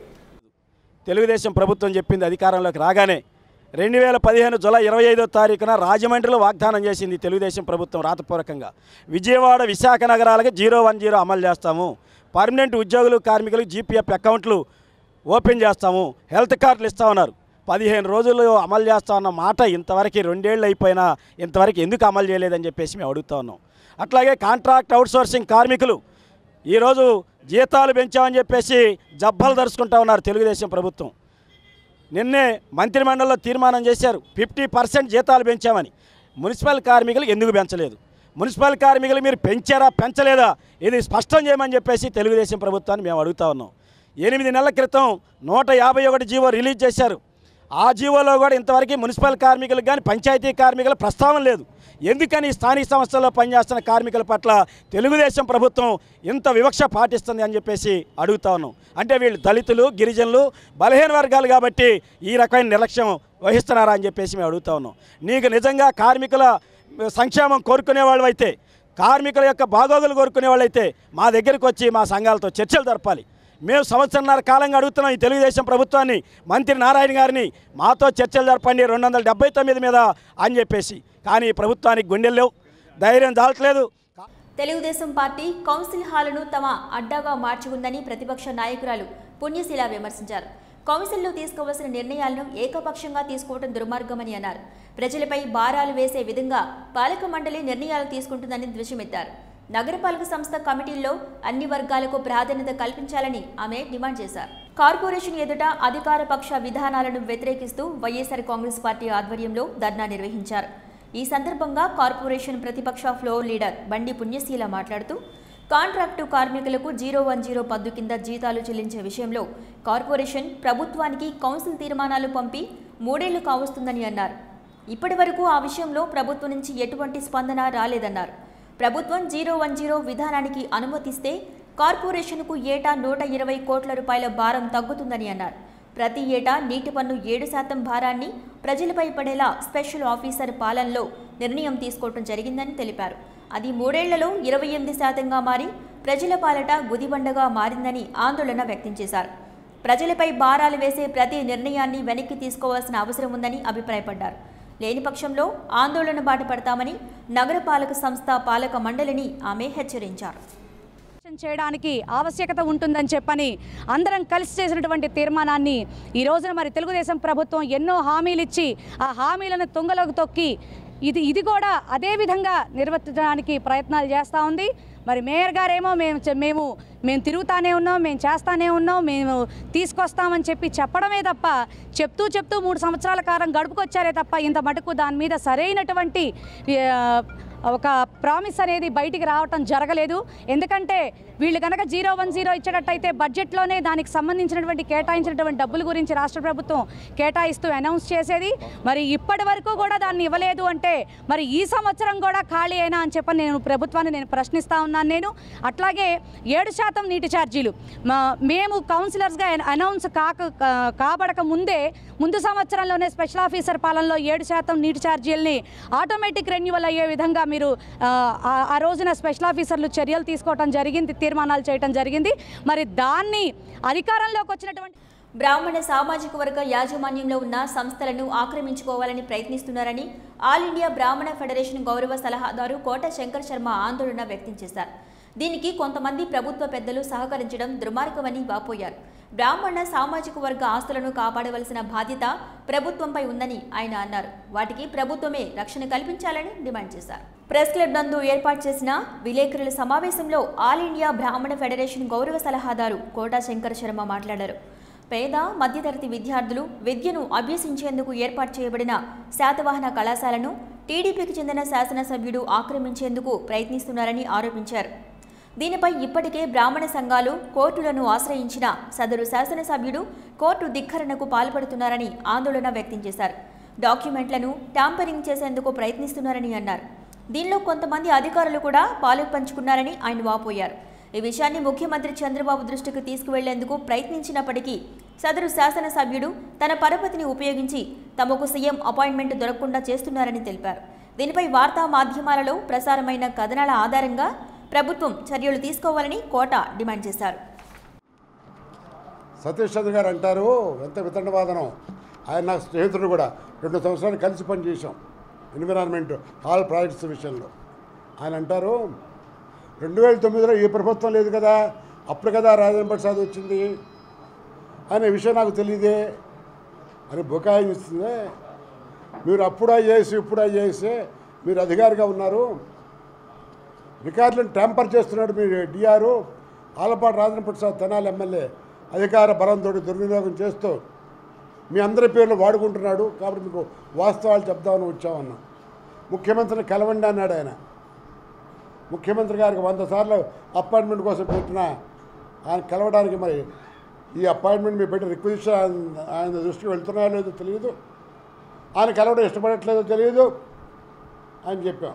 Speaker 14: తెలుగుదేశం ప్రభుత్వం చెప్పింది అధికారంలోకి రాగానే రెండు వేల పదిహేను జూలై ఇరవై ఐదో తారీఖున రాజమండ్రిలో వాగ్దానం చేసింది తెలుగుదేశం ప్రభుత్వం రాతపూర్వకంగా విజయవాడ విశాఖ నగరాలకు జీరో వన్ జీరో అమలు చేస్తాము పర్మనెంట్ ఉద్యోగులు కార్మికులకు జీపీఎఫ్ అకౌంట్లు ఓపెన్ చేస్తాము హెల్త్ కార్డులు ఇస్తామన్నారు పదిహేను రోజులు అమలు చేస్తామన్న మాట ఇంతవరకు రెండేళ్ళు అయిపోయినా ఇంతవరకు ఎందుకు అమలు చేయలేదని చెప్పేసి మేము అడుగుతా ఉన్నాం అట్లాగే కాంట్రాక్ట్ అవుట్సోర్సింగ్ కార్మికులు ఈరోజు జీతాలు పెంచామని చెప్పేసి జబ్బలు దరుచుకుంటా ఉన్నారు తెలుగుదేశం ప్రభుత్వం నిన్నే మంత్రిమండలిలో తీర్మానం చేశారు ఫిఫ్టీ పర్సెంట్ జీతాలు పెంచామని మున్సిపల్ కార్మికులు ఎందుకు పెంచలేదు మున్సిపల్ కార్మికులు మీరు పెంచారా పెంచలేదా ఇది స్పష్టం చేయమని చెప్పేసి తెలుగుదేశం ప్రభుత్వాన్ని మేము అడుగుతా ఉన్నాం ఎనిమిది నెలల క్రితం నూట యాభై ఒకటి జీవో రిలీజ్ చేశారు ఆ జీవోలో కూడా ఇంతవరకు మున్సిపల్ కార్మికులకు కానీ పంచాయతీ కార్మికుల ప్రస్తావన లేదు ఎందుకని స్థానిక సంస్థల్లో పనిచేస్తున్న కార్మికుల పట్ల తెలుగుదేశం ప్రభుత్వం ఇంత వివక్ష పాటిస్తుంది అని చెప్పేసి అడుగుతా ఉన్నాం అంటే వీళ్ళు దళితులు గిరిజనులు బలహీన వర్గాలు కాబట్టి ఈ రకమైన నిర్లక్ష్యం వహిస్తున్నారా అని చెప్పేసి మేము అడుగుతా ఉన్నాం నీకు నిజంగా కార్మికుల సంక్షేమం కోరుకునే వాళ్ళు అయితే కార్మికుల యొక్క బాగోగులు కోరుకునే వాళ్ళైతే మా దగ్గరికి వచ్చి మా సంఘాలతో చర్చలు జరపాలి మేము సంవత్సరంన్నర కాలంగా అడుగుతున్నాం ఈ తెలుగుదేశం ప్రభుత్వాన్ని మంత్రి నారాయణ గారిని మాతో చర్చలు జరపండి రెండు వందల డెబ్బై తొమ్మిది మీద అని చెప్పేసి కానీ ఈ ప్రభుత్వానికి గుండెల్లో ధైర్యం దాల్చలేదు
Speaker 1: తెలుగుదేశం పార్టీ కౌన్సిల్ హాలును తమ అడ్డాగా మార్చుకుందని ప్రతిపక్ష నాయకురాలు పుణ్యశీల విమర్శించారు కౌన్సిల్లో తీసుకోవాల్సిన నిర్ణయాలను ఏకపక్షంగా తీసుకోవడం దుర్మార్గమని అన్నారు ప్రజలపై భారాలు వేసే విధంగా పాలక మండలి నిర్ణయాలు తీసుకుంటుందని ధ్వజమెత్తారు నగరపాలక సంస్థ కమిటీల్లో అన్ని వర్గాలకు ప్రాధాన్యత కల్పించాలని ఆమె డిమాండ్ చేశారు కార్పొరేషన్ ఎదుట అధికార పక్ష విధానాలను వ్యతిరేకిస్తూ వైఎస్ఆర్ కాంగ్రెస్ పార్టీ ఆధ్వర్యంలో ధర్నా నిర్వహించారు ఈ సందర్భంగా కార్పొరేషన్ ప్రతిపక్ష ఫ్లోర్ లీడర్ బండి పుణ్యశీల మాట్లాడుతూ కాంట్రాక్టు కార్మికులకు జీరో వన్ జీరో పద్దు కింద జీతాలు చెల్లించే విషయంలో కార్పొరేషన్ ప్రభుత్వానికి కౌన్సిల్ తీర్మానాలు పంపి మూడేళ్లు కావస్తుందని అన్నారు ఇప్పటి వరకు ఆ విషయంలో ప్రభుత్వం నుంచి ఎటువంటి స్పందన రాలేదన్నారు ప్రభుత్వం జీరో వన్ జీరో విధానానికి అనుమతిస్తే కార్పొరేషన్కు ఏటా నూట ఇరవై కోట్ల రూపాయల భారం తగ్గుతుందని అన్నారు ప్రతి ఏటా నీటి పన్ను ఏడు శాతం భారాన్ని ప్రజలపై పడేలా స్పెషల్ ఆఫీసర్ పాలనలో నిర్ణయం తీసుకోవడం జరిగిందని తెలిపారు అది మూడేళ్లలో ఇరవై ఎనిమిది శాతంగా మారి ప్రజల పాలట గుదిబండగా మారిందని ఆందోళన వ్యక్తం చేశారు ప్రజలపై భారాలు వేసే ప్రతి నిర్ణయాన్ని వెనక్కి తీసుకోవాల్సిన అవసరం ఉందని అభిప్రాయపడ్డారు లేని పక్షంలో ఆందోళన బాట పడతామని నగరపాలక సంస్థ పాలక మండలిని ఆమె హెచ్చరించారు
Speaker 15: చేయడానికి ఆవశ్యకత ఉంటుందని చెప్పని అందరం కలిసి చేసినటువంటి తీర్మానాన్ని ఈ రోజున మరి తెలుగుదేశం ప్రభుత్వం ఎన్నో హామీలు ఇచ్చి ఆ హామీలను తుంగలోకి తొక్కి ఇది ఇది కూడా అదే విధంగా నిర్వర్తించడానికి ప్రయత్నాలు చేస్తూ ఉంది మరి మేయర్ గారేమో మేము చె- మేము మేము తిరుగుతానే ఉన్నాం మేము చేస్తానే ఉన్నాం మేము తీసుకొస్తామని చెప్పి చెప్పడమే తప్ప చెప్తూ చెప్తూ మూడు సంవత్సరాల కాలం గడుపుకొచ్చారే తప్ప ఇంత మటుకు దాని మీద సరైనటువంటి ఆ, ఒక ప్రామిస్ అనేది బయటికి రావటం జరగలేదు ఎందుకంటే వీళ్ళు కనుక జీరో వన్ జీరో ఇచ్చేటట్టయితే బడ్జెట్లోనే దానికి సంబంధించినటువంటి కేటాయించినటువంటి డబ్బుల గురించి రాష్ట్ర ప్రభుత్వం కేటాయిస్తూ అనౌన్స్ చేసేది మరి ఇప్పటి వరకు కూడా దాన్ని ఇవ్వలేదు అంటే మరి ఈ సంవత్సరం కూడా ఖాళీ అయినా అని చెప్పని నేను ప్రభుత్వాన్ని నేను ప్రశ్నిస్తా ఉన్నాను నేను అట్లాగే ఏడు శాతం నీటి ఛార్జీలు మా మేము కౌన్సిలర్స్గా అనౌన్స్ కాక కా- కాబడక ముందే ముందు సంవత్సరంలోనే స్పెషల్ ఆఫీసర్ పాలనలో ఏడు శాతం నీటి ఛార్జీలని ఆటోమేటిక్ రెన్యువల్ అయ్యే విధంగా మీరు ఆ, ఆ- ఆ రోజున స్పెషల్ ఆఫీసర్లు చర్యలు తీసుకోవటం జరిగింది తీర్మానాలు చేయటం జరిగింది మరి దాన్ని అధికారంలోకి వచ్చినటువంటి
Speaker 1: బ్రాహ్మణ సామాజిక వర్గ యాజమాన్యంలో ఉన్న సంస్థలను ఆక్రమించుకోవాలని ప్రయత్నిస్తున్నారని ఆల్ ఇండియా బ్రాహ్మణ ఫెడరేషన్ గౌరవ సలహాదారు కోట శంకర్ శర్మ ఆందోళన వ్యక్తం చేశారు దీనికి కొంతమంది ప్రభుత్వ పెద్దలు సహకరించడం దుర్మార్గమని వాపోయారు బ్రాహ్మణ సామాజిక వర్గ ఆస్తులను కాపాడవలసిన బాధ్యత ప్రభుత్వంపై ఉందని ఆయన అన్నారు వాటికి ప్రభుత్వమే రక్షణ కల్పించాలని డిమాండ్ చేశారు ప్రెస్ క్లబ్ నందు ఏర్పాటు చేసిన విలేకరుల సమావేశంలో ఆల్ ఇండియా బ్రాహ్మణ ఫెడరేషన్ గౌరవ సలహాదారు కోటా శంకర్ శర్మ మాట్లాడారు పేద మధ్యతరగతి విద్యార్థులు విద్యను అభ్యసించేందుకు ఏర్పాటు చేయబడిన శాతవాహన కళాశాలను టీడీపీకి చెందిన శాసనసభ్యుడు ఆక్రమించేందుకు ప్రయత్నిస్తున్నారని ఆరోపించారు దీనిపై ఇప్పటికే బ్రాహ్మణ సంఘాలు కోర్టులను ఆశ్రయించిన సదరు శాసనసభ్యుడు కోర్టు ధిక్కరణకు పాల్పడుతున్నారని ఆందోళన వ్యక్తం చేశారు డాక్యుమెంట్లను ట్యాంపరింగ్ చేసేందుకు ప్రయత్నిస్తున్నారని అన్నారు దీనిలో కొంతమంది అధికారులు కూడా పాలు పంచుకున్నారని ఆయన వాపోయారు ఈ విషయాన్ని ముఖ్యమంత్రి చంద్రబాబు దృష్టికి తీసుకువెళ్లేందుకు ప్రయత్నించినప్పటికీ సదరు శాసనసభ్యుడు తన పరపతిని ఉపయోగించి తమకు సీఎం అపాయింట్మెంట్ దొరకకుండా చేస్తున్నారని తెలిపారు దీనిపై వార్తా మాధ్యమాలలో ప్రసారమైన కథనాల ఆధారంగా ప్రభుత్వం చర్యలు తీసుకోవాలని కోట డిమాండ్ చేశారు
Speaker 16: సతీష్ చంద్ర గారు అంటారు ఎంత వితండవాదనం ఆయన నాకు స్నేహితుడు కూడా రెండు సంవత్సరాలు కలిసి పనిచేసాం ఎన్విరాన్మెంట్ ఆల్ ప్రాజెక్ట్స్ విషయంలో ఆయన అంటారు రెండు వేల తొమ్మిదిలో ఈ ప్రభుత్వం లేదు కదా అప్పుడు కదా రాజేంద్ర ప్రసాద్ వచ్చింది అనే విషయం నాకు తెలియదే అని బుకాయిస్తుందే మీరు అప్పుడు చేసి ఇప్పుడు చేసి మీరు అధికారిగా ఉన్నారు రికార్డులను ట్యాంపర్ చేస్తున్నాడు మీరు డిఆర్ ఆలపాటి రాజేంద్ర ప్రసాద్ తెనాలి ఎమ్మెల్యే అధికార బలంతో దుర్వినియోగం చేస్తూ మీ అందరి పేర్లు వాడుకుంటున్నాడు కాబట్టి మీకు వాస్తవాలు చెప్దామని వచ్చామన్నా ముఖ్యమంత్రిని కలవండి అన్నాడు ఆయన ముఖ్యమంత్రి గారికి వంద సార్లు అపాయింట్మెంట్ కోసం పెట్టిన ఆయన కలవడానికి మరి ఈ అపాయింట్మెంట్ మీరు పెట్టిన రిక్వెజిషన్ ఆయన ఆయన దృష్టికి వెళ్తున్నాయో లేదో తెలియదు ఆయన కలవడం ఇష్టపడట్లేదో తెలియదు అని చెప్పాం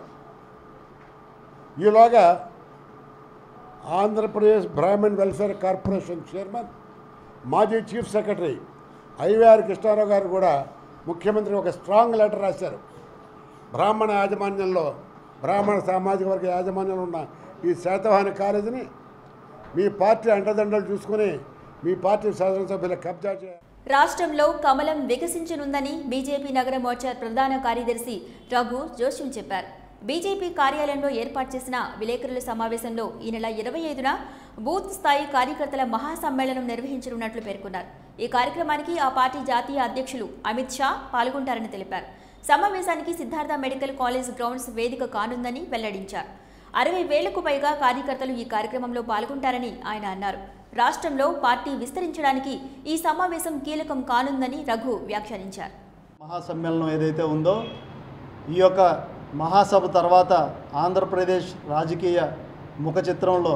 Speaker 16: ఈలోగా Andhra Pradesh Brahman welfare corporation chairman మాజీ చీఫ్ సెక్రటరీ ఐవీఆర్ కృష్ణారావు గారు కూడా ముఖ్యమంత్రి ఒక స్ట్రాంగ్ లెటర్ రాశారు బ్రాహ్మణ యాజమాన్యంలో బ్రాహ్మణ సామాజిక వర్గ యాజమాన్యంలో ఉన్న ఈ శాతవాహన కాలేజీని మీ పార్టీ అండదండలు చూసుకొని మీ పార్టీ శాసనసభ్యుల కబ్జా చేయాలి
Speaker 1: రాష్ట్రంలో కమలం వికసించనుందని బీజేపీ నగర మోర్చా ప్రధాన కార్యదర్శి రఘు జోషిం చెప్పారు బీజేపీ కార్యాలయంలో ఏర్పాటు చేసిన విలేకరుల సమావేశంలో ఈ నెల ఇరవై ఐదున బూత్ స్థాయి కార్యకర్తల మహాసమ్మేళనం నిర్వహించనున్నట్లు పేర్కొన్నారు ఈ కార్యక్రమానికి ఆ పార్టీ జాతీయ అధ్యక్షులు అమిత్ షా పాల్గొంటారని తెలిపారు సమావేశానికి సిద్ధార్థ మెడికల్ కాలేజ్ గ్రౌండ్స్ వేదిక కానుందని వెల్లడించారు అరవై వేలకు పైగా కార్యకర్తలు ఈ కార్యక్రమంలో పాల్గొంటారని ఆయన అన్నారు రాష్ట్రంలో పార్టీ విస్తరించడానికి ఈ సమావేశం కీలకం కానుందని రఘు వ్యాఖ్యానించారు
Speaker 17: మహాసమ్మేళనం ఏదైతే ఉందో ఈ యొక్క మహాసభ తర్వాత ఆంధ్రప్రదేశ్ రాజకీయ ముఖ చిత్రంలో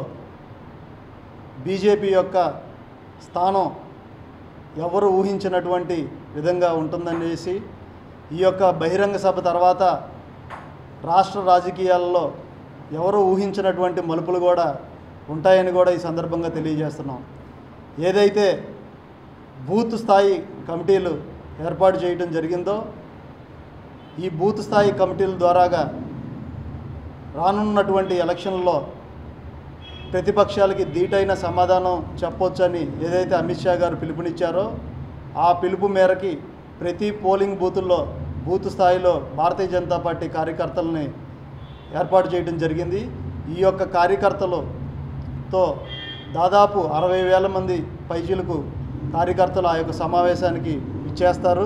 Speaker 17: బీజేపీ యొక్క స్థానం ఎవరు ఊహించినటువంటి విధంగా ఉంటుందనేసి ఈ యొక్క బహిరంగ సభ తర్వాత రాష్ట్ర రాజకీయాలలో ఎవరు ఊహించినటువంటి మలుపులు కూడా ఉంటాయని కూడా ఈ సందర్భంగా తెలియజేస్తున్నాం ఏదైతే బూత్ స్థాయి కమిటీలు ఏర్పాటు చేయడం జరిగిందో ఈ బూత్ స్థాయి కమిటీల ద్వారాగా రానున్నటువంటి ఎలక్షన్లో ప్రతిపక్షాలకి ధీటైన సమాధానం చెప్పొచ్చని ఏదైతే అమిత్ షా గారు పిలుపునిచ్చారో ఆ పిలుపు మేరకి ప్రతి పోలింగ్ బూతుల్లో బూత్ స్థాయిలో భారతీయ జనతా పార్టీ కార్యకర్తలని ఏర్పాటు చేయడం జరిగింది ఈ యొక్క కార్యకర్తలతో దాదాపు అరవై వేల మంది పైచీలకు కార్యకర్తలు ఆ యొక్క సమావేశానికి ఇచ్చేస్తారు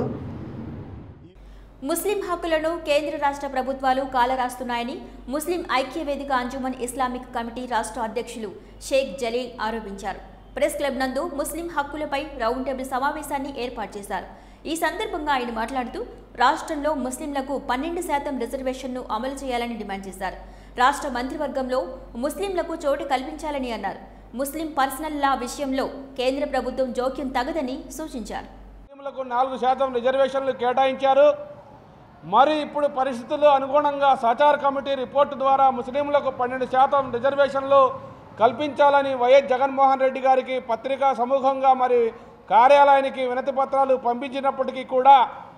Speaker 1: ముస్లిం హక్కులను కేంద్ర రాష్ట్ర ప్రభుత్వాలు కాలరాస్తున్నాయని ముస్లిం ఐక్య వేదిక అంజుమన్ ఇస్లామిక్ కమిటీ రాష్ట్ర అధ్యక్షులు షేక్ జలీల్ ఆరోపించారు ప్రెస్ క్లబ్ నందు ముస్లిం హక్కులపై రౌండ్ టేబుల్ సమావేశాన్ని ఏర్పాటు చేశారు ఈ సందర్భంగా ఆయన మాట్లాడుతూ రాష్ట్రంలో ముస్లింలకు పన్నెండు శాతం రిజర్వేషన్ను అమలు చేయాలని డిమాండ్ చేశారు రాష్ట్ర మంత్రివర్గంలో ముస్లింలకు చోటు కల్పించాలని అన్నారు ముస్లిం పర్సనల్ లా విషయంలో కేంద్ర ప్రభుత్వం జోక్యం తగదని సూచించారు
Speaker 18: ముస్లింలకు నాలుగు శాతం రిజర్వేషన్లు కేటాయించారు మరి ఇప్పుడు పరిస్థితులు అనుగుణంగా సహచార కమిటీ రిపోర్టు ద్వారా ముస్లింలకు పన్నెండు శాతం రిజర్వేషన్లు కల్పించాలని వైఎస్ జగన్మోహన్ రెడ్డి గారికి పత్రికా సమూహంగా మరి కార్యాలయానికి వినతి పత్రాలు పంపించినప్పటికీ కూడా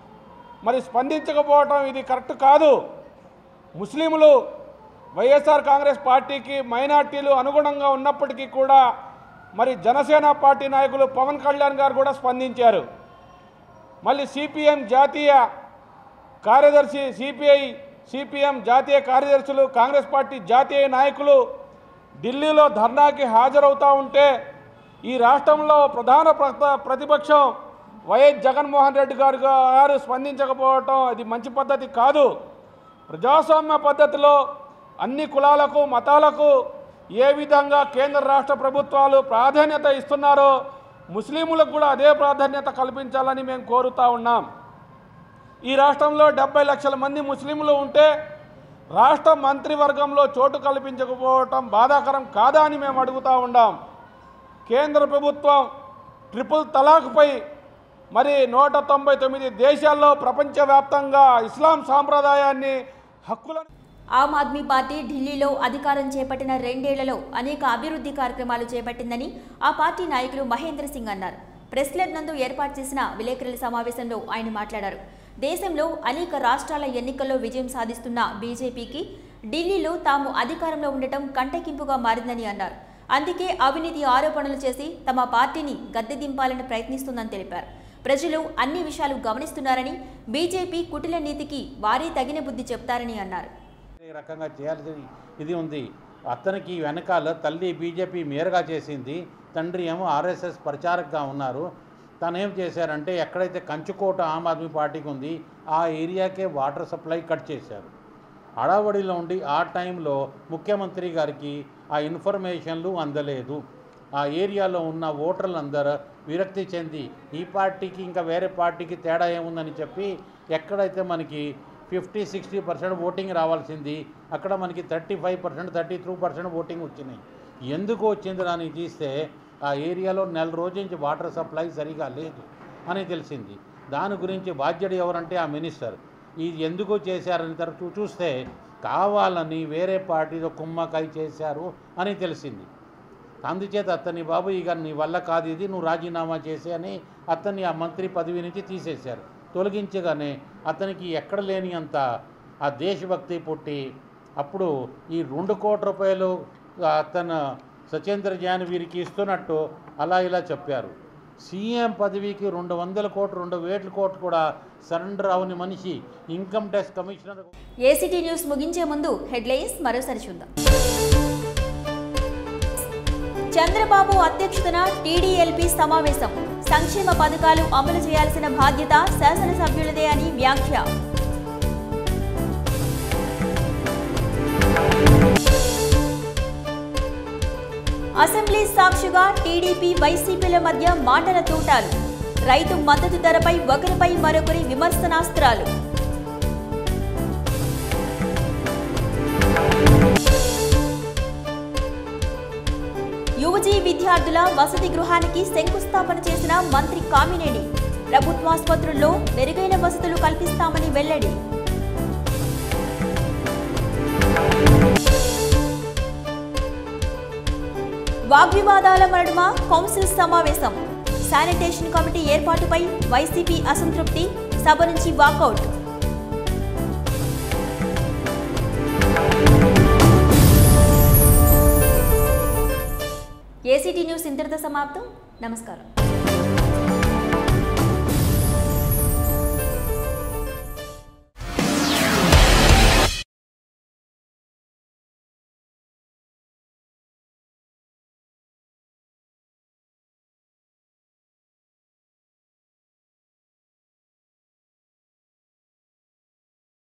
Speaker 18: మరి స్పందించకపోవటం ఇది కరెక్ట్ కాదు ముస్లింలు వైఎస్ఆర్ కాంగ్రెస్ పార్టీకి మైనార్టీలు అనుగుణంగా ఉన్నప్పటికీ కూడా మరి జనసేన పార్టీ నాయకులు పవన్ కళ్యాణ్ గారు కూడా స్పందించారు మళ్ళీ సిపిఎం జాతీయ కార్యదర్శి సిపిఐ సిపిఎం జాతీయ కార్యదర్శులు కాంగ్రెస్ పార్టీ జాతీయ నాయకులు ఢిల్లీలో ధర్నాకి హాజరవుతూ ఉంటే ఈ రాష్ట్రంలో ప్రధాన ప్రత- ప్రతిపక్షం వైఎస్ జగన్మోహన్ రెడ్డి గారు గారు స్పందించకపోవటం అది మంచి పద్ధతి కాదు ప్రజాస్వామ్య పద్ధతిలో అన్ని కులాలకు మతాలకు ఏ విధంగా కేంద్ర రాష్ట్ర ప్రభుత్వాలు ప్రాధాన్యత ఇస్తున్నారో ముస్లింలకు కూడా అదే ప్రాధాన్యత కల్పించాలని మేము కోరుతా ఉన్నాం ఈ రాష్ట్రంలో డెబ్బై లక్షల మంది ముస్లింలు ఉంటే రాష్ట్ర మంత్రివర్గంలో చోటు కల్పించకపోవటం బాధాకరం కాదా అని మేము అడుగుతూ ఉన్నాం కేంద్ర ప్రభుత్వం ట్రిపుల్ తలాక్పై మరి నూట తొంభై తొమ్మిది దేశాల్లో ప్రపంచవ్యాప్తంగా ఇస్లాం సాంప్రదాయాన్ని హక్కులను
Speaker 1: ఆమ్ ఆద్మీ పార్టీ ఢిల్లీలో అధికారం చేపట్టిన రెండేళ్లలో అనేక అభివృద్ధి కార్యక్రమాలు చేపట్టిందని ఆ పార్టీ నాయకులు మహేంద్ర సింగ్ అన్నారు ప్రెస్ క్లబ్ నందు ఏర్పాటు చేసిన విలేకరుల సమావేశంలో ఆయన మాట్లాడారు దేశంలో అనేక రాష్ట్రాల ఎన్నికల్లో విజయం సాధిస్తున్న బీజేపీకి ఢిల్లీలో తాము అధికారంలో ఉండటం కంటకింపుగా మారిందని అన్నారు అందుకే అవినీతి ఆరోపణలు చేసి తమ పార్టీని గద్దె దింపాలని ప్రయత్నిస్తుందని తెలిపారు ప్రజలు అన్ని విషయాలు గమనిస్తున్నారని బీజేపీ కుటిల నీతికి వారే తగిన బుద్ధి చెప్తారని అన్నారు
Speaker 19: ఈ రకంగా చేయాల్సిన ఇది ఉంది అతనికి వెనకాల తల్లి బీజేపీ మేరగా చేసింది తండ్రి ఏమో ఆర్ఎస్ఎస్ ప్రచారకగా ఉన్నారు తను ఏం చేశారంటే ఎక్కడైతే కంచుకోట ఆమ్ ఆద్మీ పార్టీకి ఉంది ఆ ఏరియాకే వాటర్ సప్లై కట్ చేశారు హడావడిలో ఉండి ఆ టైంలో ముఖ్యమంత్రి గారికి ఆ ఇన్ఫర్మేషన్లు అందలేదు ఆ ఏరియాలో ఉన్న ఓటర్లందరూ విరక్తి చెంది ఈ పార్టీకి ఇంకా వేరే పార్టీకి తేడా ఏముందని చెప్పి ఎక్కడైతే మనకి ఫిఫ్టీ సిక్స్టీ పర్సెంట్ ఓటింగ్ రావాల్సింది అక్కడ మనకి thirty five percent thirty three percent voting వచ్చినాయి ఎందుకు వచ్చింది అని తీస్తే ఆ ఏరియాలో నెల రోజు నుంచి వాటర్ సప్లై సరిగా లేదు అని తెలిసింది దాని గురించి బాధ్యుడు ఎవరంటే ఆ మినిస్టర్ ఇది ఎందుకు చేశారని తరచూ చూస్తే కావాలని వేరే పార్టీతో కుమ్మకాయ చేశారు అని తెలిసింది అందుచేత అతని బాబు ఇక నీ వల్ల కాదు ఇది నువ్వు రాజీనామా చేసి అని అతన్ని ఆ మంత్రి పదవి నుంచి తీసేశారు తొలగించగానే అతనికి ఎక్కడ లేని అంత ఆ దేశభక్తి పుట్టి అప్పుడు ఈ రెండు కోట్ల రూపాయలు అతను సచేంద్ర జాన్ వీరికి ఇస్తున్నట్టు అలా ఇలా చెప్పారు సీఎం పదవికి రెండు వందల కోట్లు రెండు వేల కోట్లు కూడా సరెండర్ అవని మనిషి income tax commissioner
Speaker 1: ACT news ముగించే ముందు హెడ్లైన్స్ మరోసారి చూద్దాం చంద్రబాబు అధ్యక్షతన టీడీఎల్పీ సమావేశం సంక్షేమ పథకాలు అమలు చేయాల్సిన బాధ్యత శాసనసభ్యులదే అని వ్యాఖ్య అసెంబ్లీ సాక్షిగా టీడీపీ వైసీపీల మధ్య మాటల తూటాలు రైతు మద్దతు ధరపై ఒకరిపై మరొకరి విమర్శనాస్త్రాలు యువజీ విద్యార్థుల వసతి గృహానికి శంకుస్థాపన చేసిన మంత్రి కామినేని ప్రభుత్వాసుపత్రుల్లో మెరుగైన వసతులు కల్పిస్తామని వెల్లడి వాగ్వివాదాల నడుమ కౌన్సిల్ సమావేశం శానిటేషన్ కమిటీ ఏర్పాటుపై వైసీపీ అసంతృప్తి సభ నుంచి వాకౌట్ ఏసీటీ న్యూస్ ఇంతటితో సమాప్తం నమస్కారం